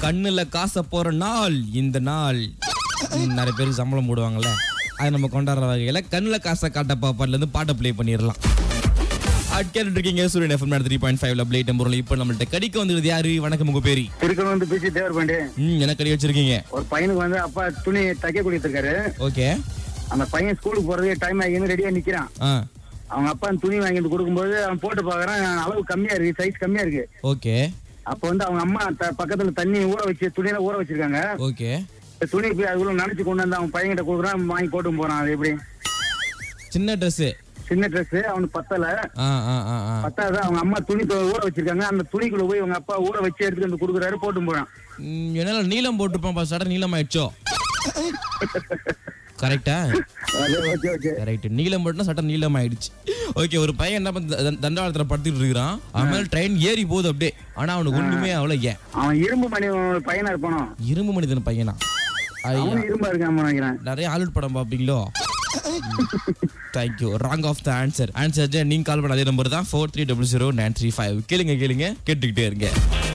கண்ணுல காசை போற நாள் இந்த நாள் ம், நிறைய பேருக்கு சம்பளம் போடுவாங்கல்ல அதை நம்ம கொண்டாடுற வகையில கண்ணுல காசை காட்ட பாப்பாட்ல இருந்து பாட்டை ப்ளே பண்ணிடலாம் கேட்டு இருக்கீங்க சூரியன் எஃப்எம் த்ரீ பாயிண்ட் ஃபைவ்ல பிளேட் பொருள் இப்போ நம்மள்ட்ட கடிக்க வந்துருது யாரு வணக்கம் உங்க பேரு திருக்கணும் வந்து பேசி தேவர் பாண்டி ம் என்ன கடி வச்சிருக்கீங்க ஒரு பையனுக்கு வந்து அப்பா துணி தைக்க கொடுத்துருக்காரு ஓகே அந்த பையன் ஸ்கூலுக்கு போறதுக்கு டைம் ஆகி ரெடியா நிக்கிறான் ஆ அவங்க அப்பா அந்த துணி வாங்கி வந்து கொடுக்கும்போது அவன் போட்டு பாக்குறான் அளவு கம்மியா இருக்கு சைஸ் கம்மியா இருக்கு ஓகே அப்ப வந்து அவங்க அம்மா த- பக்கத்துல தண்ணி ஊற வச்சு துணியில ஊற வச்சிருக்காங்க ஓகே இந்த துணி போய் அதுக்குள்ள நினைச்சு கொண்டு வந்து அவன் பையன்கிட்ட கொடுக்குறான் வாங்கி போட்டு போறான் அது எப்படி சின்ன ட்ரெஸ் சின்ன ட்ரெஸ் அவனுக்கு பத்தல ஆ ஆ ஆ ஆ பத்தாத அவங்க அம்மா துணி தொ- ஊற வச்சிருக்காங்க அந்த துணிக்குள்ள போய் அவங்க அப்பா ஊற வச்சு எடுத்துட்டு வந்து கொடுக்குறாரு போட்டு போறான் ம், என்னால நீளம் போட்டிருப்பான் சட நீளம் ஆயிடுச்சோ கரெக்டா அது ஓகே ஓகே கரெக்ட் நீளம் போட்டுனா சட்டம் நீளம் ஆயிடுச்சு ஓகே ஒரு பையன் என்ன பண்ண தண்டவாளத்துல படுத்துட்டு இருக்கிறான் அவன் மேல ட்ரெயின் ஏறி போகுது அப்படியே ஆனா அவனுக்கு ஒண்ணுமே அவ்வளோ ஏன் அவன் இரும்பு மணி பையனா இருப்பானோ இரும்பு மனிதன் பையனா ஐயா அவனும் இரும்பா இருக்கான் நினைக்கிறேன் நிறைய ஹாலிவுட் படம் பார்ப்பீங்களோ thank you wrong of the answer answer நீங்க கால் பண்ண அதே நம்பர் தான் four three double zero nine three five கேளுங்க கேளுங்க கேட்டுக்கிட்டே இருங்க